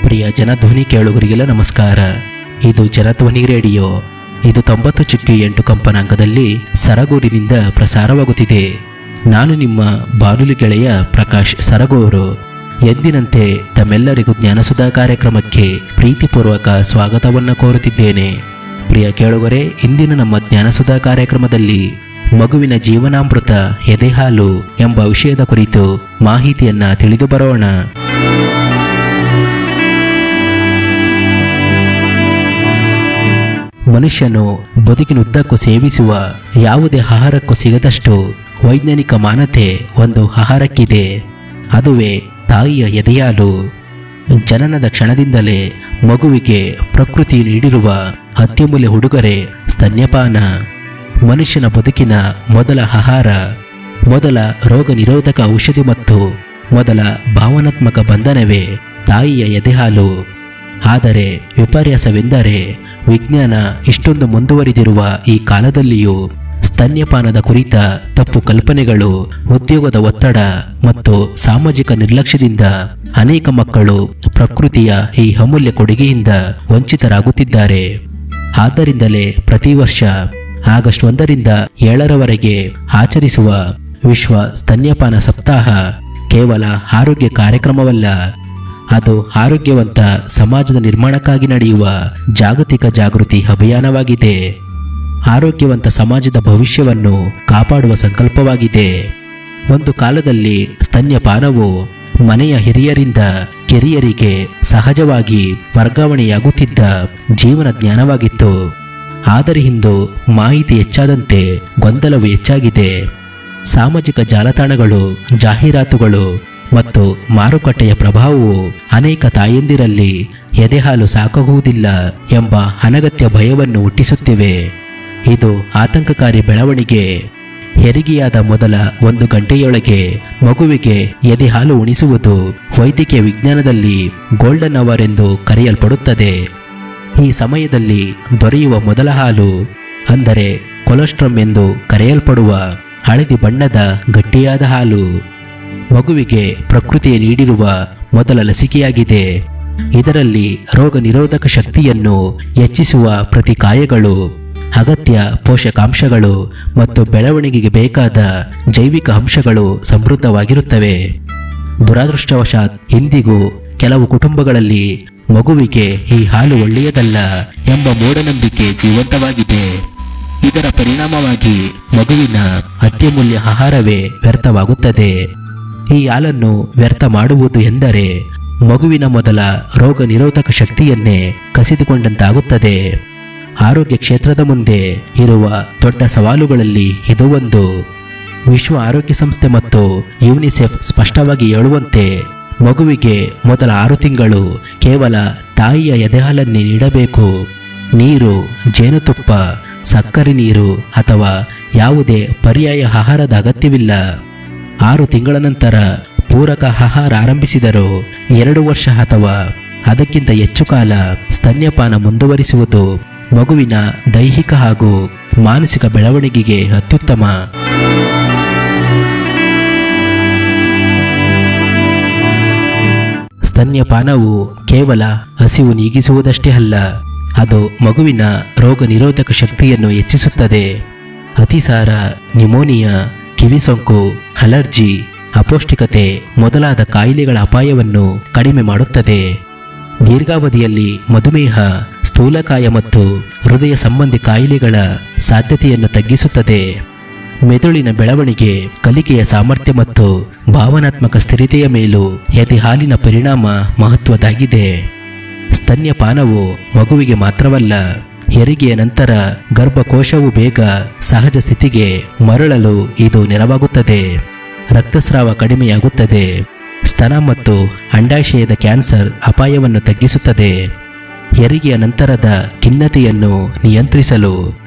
ಪ್ರಿಯ ಜನಧ್ವನಿ ಕೇಳುಗರಿಗೆಲ್ಲ ನಮಸ್ಕಾರ ಇದು ಜನಧ್ವನಿ ರೇಡಿಯೋ ಇದು ತೊಂಬತ್ತು ಚುಕ್ಕಿ ಎಂಟು ಕಂಪನಾಂಕದಲ್ಲಿ ಸರಗೂರಿನಿಂದ ಪ್ರಸಾರವಾಗುತ್ತಿದೆ ನಾನು ನಿಮ್ಮ ಬಾನುಲಿ ಗೆಳೆಯ ಪ್ರಕಾಶ್ ಸರಗೂರು ಎಂದಿನಂತೆ ತಮ್ಮೆಲ್ಲರಿಗೂ ಜ್ಞಾನಸುಧಾ ಕಾರ್ಯಕ್ರಮಕ್ಕೆ ಪ್ರೀತಿಪೂರ್ವಕ ಸ್ವಾಗತವನ್ನು ಕೋರುತ್ತಿದ್ದೇನೆ ಪ್ರಿಯ ಕೇಳುಗರೆ ಇಂದಿನ ನಮ್ಮ ಜ್ಞಾನಸುಧಾ ಕಾರ್ಯಕ್ರಮದಲ್ಲಿ ಮಗುವಿನ ಜೀವನಾಮೃತ ಎದೆಹಾಲು ಎಂಬ ವಿಷಯದ ಕುರಿತು ಮಾಹಿತಿಯನ್ನ ತಿಳಿದು ಬರೋಣ ಮನುಷ್ಯನು ಬದುಕಿನುದ್ದಕ್ಕೂ ಸೇವಿಸುವ ಯಾವುದೇ ಆಹಾರಕ್ಕೂ ಸಿಗದಷ್ಟು ವೈಜ್ಞಾನಿಕ ಮಾನತೆ ಒಂದು ಆಹಾರಕ್ಕಿದೆ ಅದುವೇ ತಾಯಿಯ ಎದೆಯಾಲು ಜನನದ ಕ್ಷಣದಿಂದಲೇ ಮಗುವಿಗೆ ಪ್ರಕೃತಿ ನೀಡಿರುವ ಅತ್ಯಮೂಲ್ಯ ಉಡುಗೊರೆ ಸ್ತನ್ಯಪಾನ ಮನುಷ್ಯನ ಬದುಕಿನ ಮೊದಲ ಆಹಾರ ಮೊದಲ ರೋಗ ನಿರೋಧಕ ಔಷಧಿ ಮತ್ತು ಮೊದಲ ಭಾವನಾತ್ಮಕ ಬಂಧನವೇ ತಾಯಿಯ ಎದೆಹಾಲು ಆದರೆ ವಿಪರ್ಯಾಸವೆಂದರೆ ವಿಜ್ಞಾನ ಇಷ್ಟೊಂದು ಮುಂದುವರಿದಿರುವ ಈ ಕಾಲದಲ್ಲಿಯೂ ಸ್ತನ್ಯಪಾನದ ಕುರಿತ ತಪ್ಪು ಕಲ್ಪನೆಗಳು ಉದ್ಯೋಗದ ಒತ್ತಡ ಮತ್ತು ಸಾಮಾಜಿಕ ನಿರ್ಲಕ್ಷ್ಯದಿಂದ ಅನೇಕ ಮಕ್ಕಳು ಪ್ರಕೃತಿಯ ಈ ಅಮೂಲ್ಯ ಕೊಡುಗೆಯಿಂದ ವಂಚಿತರಾಗುತ್ತಿದ್ದಾರೆ ಆದ್ದರಿಂದಲೇ ಪ್ರತಿ ವರ್ಷ ಆಗಸ್ಟ್ ಒಂದರಿಂದ ಏಳರವರೆಗೆ ಆಚರಿಸುವ ವಿಶ್ವ ಸ್ತನ್ಯಪಾನ ಸಪ್ತಾಹ ಕೇವಲ ಆರೋಗ್ಯ ಕಾರ್ಯಕ್ರಮವಲ್ಲ ಅದು ಆರೋಗ್ಯವಂತ ಸಮಾಜದ ನಿರ್ಮಾಣಕ್ಕಾಗಿ ನಡೆಯುವ ಜಾಗತಿಕ ಜಾಗೃತಿ ಅಭಿಯಾನವಾಗಿದೆ ಆರೋಗ್ಯವಂತ ಸಮಾಜದ ಭವಿಷ್ಯವನ್ನು ಕಾಪಾಡುವ ಸಂಕಲ್ಪವಾಗಿದೆ ಒಂದು ಕಾಲದಲ್ಲಿ ಸ್ತನ್ಯಪಾನವು ಮನೆಯ ಹಿರಿಯರಿಂದ ಕಿರಿಯರಿಗೆ ಸಹಜವಾಗಿ ವರ್ಗಾವಣೆಯಾಗುತ್ತಿದ್ದ ಜೀವನ ಜ್ಞಾನವಾಗಿತ್ತು ಆದರೆ ಇಂದು ಮಾಹಿತಿ ಹೆಚ್ಚಾದಂತೆ ಗೊಂದಲವು ಹೆಚ್ಚಾಗಿದೆ ಸಾಮಾಜಿಕ ಜಾಲತಾಣಗಳು ಜಾಹೀರಾತುಗಳು ಮತ್ತು ಮಾರುಕಟ್ಟೆಯ ಪ್ರಭಾವವು ಅನೇಕ ತಾಯಂದಿರಲ್ಲಿ ಎದೆಹಾಲು ಸಾಕಾಗುವುದಿಲ್ಲ ಎಂಬ ಅನಗತ್ಯ ಭಯವನ್ನು ಹುಟ್ಟಿಸುತ್ತಿವೆ ಇದು ಆತಂಕಕಾರಿ ಬೆಳವಣಿಗೆ ಹೆರಿಗೆಯಾದ ಮೊದಲ ಒಂದು ಗಂಟೆಯೊಳಗೆ ಮಗುವಿಗೆ ಎದೆ ಹಾಲು ಉಣಿಸುವುದು ವೈದ್ಯಕೀಯ ವಿಜ್ಞಾನದಲ್ಲಿ ಗೋಲ್ಡನ್ ಅವರ್ ಎಂದು ಕರೆಯಲ್ಪಡುತ್ತದೆ ಈ ಸಮಯದಲ್ಲಿ ದೊರೆಯುವ ಮೊದಲ ಹಾಲು ಅಂದರೆ ಕೊಲೆಸ್ಟ್ರಮ್ ಎಂದು ಕರೆಯಲ್ಪಡುವ ಹಳದಿ ಬಣ್ಣದ ಗಟ್ಟಿಯಾದ ಹಾಲು ಮಗುವಿಗೆ ಪ್ರಕೃತಿಯ ನೀಡಿರುವ ಮೊದಲ ಲಸಿಕೆಯಾಗಿದೆ ಇದರಲ್ಲಿ ರೋಗ ನಿರೋಧಕ ಶಕ್ತಿಯನ್ನು ಹೆಚ್ಚಿಸುವ ಪ್ರತಿಕಾಯಗಳು ಅಗತ್ಯ ಪೋಷಕಾಂಶಗಳು ಮತ್ತು ಬೆಳವಣಿಗೆಗೆ ಬೇಕಾದ ಜೈವಿಕ ಅಂಶಗಳು ಸಮೃದ್ಧವಾಗಿರುತ್ತವೆ ದುರಾದೃಷ್ಟವಶಾತ್ ಇಂದಿಗೂ ಕೆಲವು ಕುಟುಂಬಗಳಲ್ಲಿ ಮಗುವಿಗೆ ಈ ಹಾಲು ಒಳ್ಳೆಯದಲ್ಲ ಎಂಬ ಮೂಢನಂಬಿಕೆ ಜೀವಂತವಾಗಿದೆ ಇದರ ಪರಿಣಾಮವಾಗಿ ಮಗುವಿನ ಅತ್ಯಮೂಲ್ಯ ಆಹಾರವೇ ವ್ಯರ್ಥವಾಗುತ್ತದೆ ಈ ಹಾಲನ್ನು ವ್ಯರ್ಥ ಮಾಡುವುದು ಎಂದರೆ ಮಗುವಿನ ಮೊದಲ ರೋಗ ನಿರೋಧಕ ಶಕ್ತಿಯನ್ನೇ ಕಸಿದುಕೊಂಡಂತಾಗುತ್ತದೆ ಆರೋಗ್ಯ ಕ್ಷೇತ್ರದ ಮುಂದೆ ಇರುವ ದೊಡ್ಡ ಸವಾಲುಗಳಲ್ಲಿ ಇದು ಒಂದು ವಿಶ್ವ ಆರೋಗ್ಯ ಸಂಸ್ಥೆ ಮತ್ತು ಯುನಿಸೆಫ್ ಸ್ಪಷ್ಟವಾಗಿ ಹೇಳುವಂತೆ ಮಗುವಿಗೆ ಮೊದಲ ಆರು ತಿಂಗಳು ಕೇವಲ ತಾಯಿಯ ಎದೆಹಾಲನ್ನೇ ನೀಡಬೇಕು ನೀರು ಜೇನುತುಪ್ಪ ಸಕ್ಕರೆ ನೀರು ಅಥವಾ ಯಾವುದೇ ಪರ್ಯಾಯ ಆಹಾರದ ಅಗತ್ಯವಿಲ್ಲ ಆರು ತಿಂಗಳ ನಂತರ ಪೂರಕ ಆಹಾರ ಆರಂಭಿಸಿದರೂ ಎರಡು ವರ್ಷ ಅಥವಾ ಅದಕ್ಕಿಂತ ಹೆಚ್ಚು ಕಾಲ ಸ್ತನ್ಯಪಾನ ಮುಂದುವರಿಸುವುದು ಮಗುವಿನ ದೈಹಿಕ ಹಾಗೂ ಮಾನಸಿಕ ಬೆಳವಣಿಗೆಗೆ ಅತ್ಯುತ್ತಮ ಸ್ತನ್ಯಪಾನವು ಕೇವಲ ಹಸಿವು ನೀಗಿಸುವುದಷ್ಟೇ ಅಲ್ಲ ಅದು ಮಗುವಿನ ರೋಗ ನಿರೋಧಕ ಶಕ್ತಿಯನ್ನು ಹೆಚ್ಚಿಸುತ್ತದೆ ಅತಿಸಾರ ನಿಮೋನಿಯಾ ಕಿವಿಸೊಂಕು ಅಲರ್ಜಿ ಅಪೌಷ್ಟಿಕತೆ ಮೊದಲಾದ ಕಾಯಿಲೆಗಳ ಅಪಾಯವನ್ನು ಕಡಿಮೆ ಮಾಡುತ್ತದೆ ದೀರ್ಘಾವಧಿಯಲ್ಲಿ ಮಧುಮೇಹ ಸ್ಥೂಲಕಾಯ ಮತ್ತು ಹೃದಯ ಸಂಬಂಧಿ ಕಾಯಿಲೆಗಳ ಸಾಧ್ಯತೆಯನ್ನು ತಗ್ಗಿಸುತ್ತದೆ ಮೆದುಳಿನ ಬೆಳವಣಿಗೆ ಕಲಿಕೆಯ ಸಾಮರ್ಥ್ಯ ಮತ್ತು ಭಾವನಾತ್ಮಕ ಸ್ಥಿರತೆಯ ಮೇಲೂ ಎದೆ ಹಾಲಿನ ಪರಿಣಾಮ ಮಹತ್ವದಾಗಿದೆ ಸ್ತನ್ಯಪಾನವು ಮಗುವಿಗೆ ಮಾತ್ರವಲ್ಲ ಹೆರಿಗೆಯ ನಂತರ ಗರ್ಭಕೋಶವು ಬೇಗ ಸಹಜ ಸ್ಥಿತಿಗೆ ಮರಳಲು ಇದು ನೆರವಾಗುತ್ತದೆ ರಕ್ತಸ್ರಾವ ಕಡಿಮೆಯಾಗುತ್ತದೆ ಸ್ತನ ಮತ್ತು ಅಂಡಾಶಯದ ಕ್ಯಾನ್ಸರ್ ಅಪಾಯವನ್ನು ತಗ್ಗಿಸುತ್ತದೆ ಹೆರಿಗೆಯ ನಂತರದ ಖಿನ್ನತೆಯನ್ನು ನಿಯಂತ್ರಿಸಲು